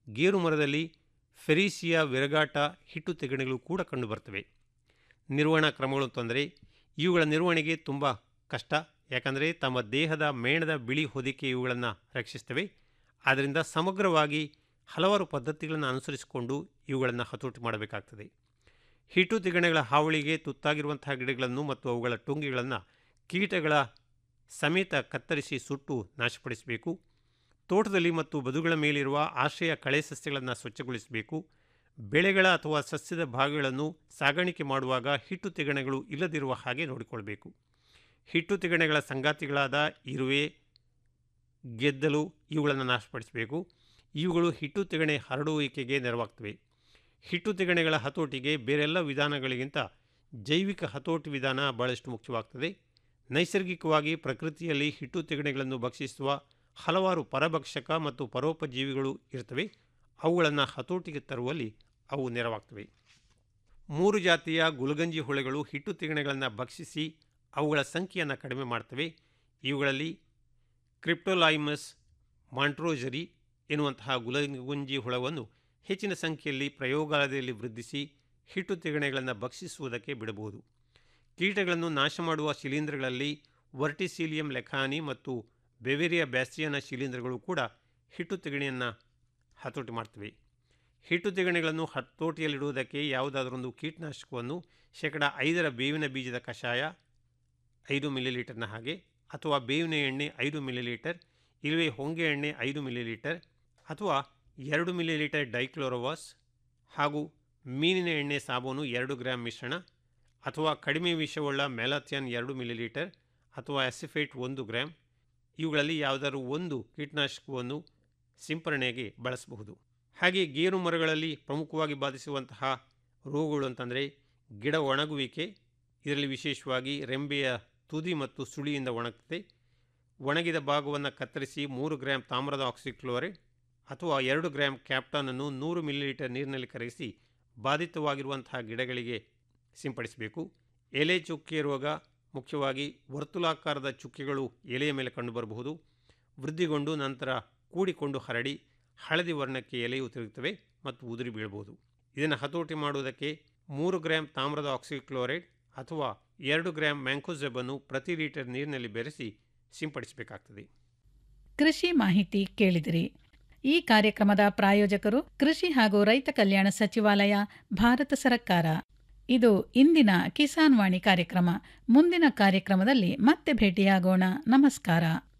ಗೇರು ಮರದಲ್ಲಿ ಫೆರೀಸಿಯಾ ವಿರಗಾಟ ಹಿಟ್ಟು ತೆಗಣೆಗಳು ಕೂಡ ಕಂಡುಬರ್ತವೆ ನಿರ್ವಹಣಾ ಕ್ರಮಗಳು ತೊಂದರೆ ಇವುಗಳ ನಿರ್ವಹಣೆಗೆ ತುಂಬ ಕಷ್ಟ ಯಾಕಂದರೆ ತಮ್ಮ ದೇಹದ ಮೇಣದ ಬಿಳಿ ಹೊದಿಕೆ ಇವುಗಳನ್ನು ರಕ್ಷಿಸ್ತವೆ ಆದ್ದರಿಂದ ಸಮಗ್ರವಾಗಿ ಹಲವಾರು ಪದ್ಧತಿಗಳನ್ನು ಅನುಸರಿಸಿಕೊಂಡು ಇವುಗಳನ್ನು ಹತೋಟಿ ಮಾಡಬೇಕಾಗ್ತದೆ ಹಿಟ್ಟು ತಿಗಣೆಗಳ ಹಾವಳಿಗೆ ತುತ್ತಾಗಿರುವಂತಹ ಗಿಡಗಳನ್ನು ಮತ್ತು ಅವುಗಳ ಟೊಂಗಿಗಳನ್ನು ಕೀಟಗಳ ಸಮೇತ ಕತ್ತರಿಸಿ ಸುಟ್ಟು ನಾಶಪಡಿಸಬೇಕು ತೋಟದಲ್ಲಿ ಮತ್ತು ಬದುಗಳ ಮೇಲಿರುವ ಆಶ್ರಯ ಕಳೆ ಸಸ್ಯಗಳನ್ನು ಸ್ವಚ್ಛಗೊಳಿಸಬೇಕು ಬೆಳೆಗಳ ಅಥವಾ ಸಸ್ಯದ ಭಾಗಗಳನ್ನು ಸಾಗಾಣಿಕೆ ಮಾಡುವಾಗ ಹಿಟ್ಟು ತಿಗಣೆಗಳು ಇಲ್ಲದಿರುವ ಹಾಗೆ ನೋಡಿಕೊಳ್ಬೇಕು ಹಿಟ್ಟು ತಿಗಣೆಗಳ ಸಂಗಾತಿಗಳಾದ ಇರುವೆ ಗೆದ್ದಲು ಇವುಗಳನ್ನು ನಾಶಪಡಿಸಬೇಕು ಇವುಗಳು ಹಿಟ್ಟು ತಿಗಣೆ ಹರಡುವಿಕೆಗೆ ನೆರವಾಗ್ತವೆ ಹಿಟ್ಟು ತಿಗಣೆಗಳ ಹತೋಟಿಗೆ ಬೇರೆಲ್ಲ ವಿಧಾನಗಳಿಗಿಂತ ಜೈವಿಕ ಹತೋಟಿ ವಿಧಾನ ಭಾಳಷ್ಟು ಮುಖ್ಯವಾಗ್ತದೆ ನೈಸರ್ಗಿಕವಾಗಿ ಪ್ರಕೃತಿಯಲ್ಲಿ ಹಿಟ್ಟು ತಿಗಣೆಗಳನ್ನು ಭಕ್ಷಿಸುವ ಹಲವಾರು ಪರಭಕ್ಷಕ ಮತ್ತು ಪರೋಪಜೀವಿಗಳು ಇರ್ತವೆ ಅವುಗಳನ್ನು ಹತೋಟಿಗೆ ತರುವಲ್ಲಿ ಅವು ನೆರವಾಗ್ತವೆ ಮೂರು ಜಾತಿಯ ಗುಲಗಂಜಿ ಹುಳೆಗಳು ಹಿಟ್ಟು ತಿಗಣೆಗಳನ್ನು ಭಕ್ಷಿಸಿ ಅವುಗಳ ಸಂಖ್ಯೆಯನ್ನು ಕಡಿಮೆ ಮಾಡ್ತವೆ ಇವುಗಳಲ್ಲಿ ಕ್ರಿಪ್ಟೋಲೈಮಸ್ ಮಾಂಟ್ರೋಜರಿ ಎನ್ನುವಂತಹ ಗುಲಗುಂಜಿ ಹುಳವನ್ನು ಹೆಚ್ಚಿನ ಸಂಖ್ಯೆಯಲ್ಲಿ ಪ್ರಯೋಗಾಲಯದಲ್ಲಿ ವೃದ್ಧಿಸಿ ಹಿಟ್ಟು ತಿಗಣೆಗಳನ್ನು ಭಕ್ಷಿಸುವುದಕ್ಕೆ ಬಿಡಬಹುದು ಕೀಟಗಳನ್ನು ನಾಶ ಮಾಡುವ ಶಿಲೀಂಧ್ರಗಳಲ್ಲಿ ವರ್ಟಿಸೀಲಿಯಂ ಲೆಖಾನಿ ಮತ್ತು ಬೆವೆರಿಯಾ ಬ್ಯಾಸ್ಟಿಯನ ಶಿಲೀಂಧ್ರಗಳು ಕೂಡ ಹಿಟ್ಟು ತಿಗಣೆಯನ್ನು ಹತೋಟಿ ಮಾಡ್ತವೆ ಹಿಟ್ಟು ತಿಗಣೆಗಳನ್ನು ಹತೋಟಿಯಲ್ಲಿಡುವುದಕ್ಕೆ ಯಾವುದಾದರೊಂದು ಕೀಟನಾಶಕವನ್ನು ಶೇಕಡ ಐದರ ಬೇವಿನ ಬೀಜದ ಕಷಾಯ ಐದು ಮಿಲಿಲೀಟರ್ನ ಹಾಗೆ ಅಥವಾ ಬೇವಿನ ಎಣ್ಣೆ ಐದು ಮಿಲಿಲೀಟರ್ ಇಲ್ಲವೇ ಹೊಂಗೆ ಎಣ್ಣೆ ಐದು ಮಿಲಿಲೀಟರ್ ಅಥವಾ ಎರಡು ಮಿಲಿಲೀಟರ್ ಡೈಕ್ಲೋರೋವಾಸ್ ಹಾಗೂ ಮೀನಿನ ಎಣ್ಣೆ ಸಾಬೂನು ಎರಡು ಗ್ರಾಮ್ ಮಿಶ್ರಣ ಅಥವಾ ಕಡಿಮೆ ವಿಷವುಳ್ಳ ಮೆಲಾಥಿಯನ್ ಎರಡು ಮಿಲಿಲೀಟರ್ ಅಥವಾ ಆಸಿಫೇಟ್ ಒಂದು ಗ್ರಾಮ್ ಇವುಗಳಲ್ಲಿ ಯಾವುದಾದ್ರೂ ಒಂದು ಕೀಟನಾಶಕವನ್ನು ಸಿಂಪರಣೆಗೆ ಬಳಸಬಹುದು ಹಾಗೆ ಗೇರು ಮರಗಳಲ್ಲಿ ಪ್ರಮುಖವಾಗಿ ಬಾಧಿಸುವಂತಹ ರೋಗಗಳು ಅಂತಂದರೆ ಗಿಡ ಒಣಗುವಿಕೆ ಇದರಲ್ಲಿ ವಿಶೇಷವಾಗಿ ರೆಂಬೆಯ ತುದಿ ಮತ್ತು ಸುಳಿಯಿಂದ ಒಣಗ್ತದೆ ಒಣಗಿದ ಭಾಗವನ್ನು ಕತ್ತರಿಸಿ ಮೂರು ಗ್ರಾಮ್ ತಾಮ್ರದ ಆಕ್ಸಿಕ್ಲೋರೈಡ್ ಅಥವಾ ಎರಡು ಗ್ರಾಮ್ ಕ್ಯಾಪ್ಟಾನನ್ನು ನೂರು ಮಿಲಿಲೀಟರ್ ನೀರಿನಲ್ಲಿ ಕರಗಿಸಿ ಬಾಧಿತವಾಗಿರುವಂತಹ ಗಿಡಗಳಿಗೆ ಸಿಂಪಡಿಸಬೇಕು ಎಲೆ ಚುಕ್ಕೆ ರೋಗ ಮುಖ್ಯವಾಗಿ ವರ್ತುಲಾಕಾರದ ಚುಕ್ಕೆಗಳು ಎಲೆಯ ಮೇಲೆ ಕಂಡುಬರಬಹುದು ವೃದ್ಧಿಗೊಂಡು ನಂತರ ಕೂಡಿಕೊಂಡು ಹರಡಿ ಹಳದಿ ವರ್ಣಕ್ಕೆ ಎಲೆಯು ತಿರುಗುತ್ತವೆ ಮತ್ತು ಉದುರಿ ಬೀಳಬಹುದು ಇದನ್ನು ಹತೋಟಿ ಮಾಡುವುದಕ್ಕೆ ಮೂರು ಗ್ರಾಮ್ ತಾಮ್ರದ ಆಕ್ಸಿಕ್ಲೋರೈಡ್ ಅಥವಾ ಎರಡು ಗ್ರಾಮ್ ಮ್ಯಾಂಕೋಸೆಬನ್ನು ಪ್ರತಿ ಲೀಟರ್ ನೀರಿನಲ್ಲಿ ಬೆರೆಸಿ ಸಿಂಪಡಿಸಬೇಕಾಗ್ತದೆ ಕೃಷಿ ಮಾಹಿತಿ ಕೇಳಿದಿರಿ ಈ ಕಾರ್ಯಕ್ರಮದ ಪ್ರಾಯೋಜಕರು ಕೃಷಿ ಹಾಗೂ ರೈತ ಕಲ್ಯಾಣ ಸಚಿವಾಲಯ ಭಾರತ ಸರ್ಕಾರ ಇದು ಇಂದಿನ ಕಿಸಾನ್ ವಾಣಿ ಕಾರ್ಯಕ್ರಮ ಮುಂದಿನ ಕಾರ್ಯಕ್ರಮದಲ್ಲಿ ಮತ್ತೆ ಭೇಟಿಯಾಗೋಣ ನಮಸ್ಕಾರ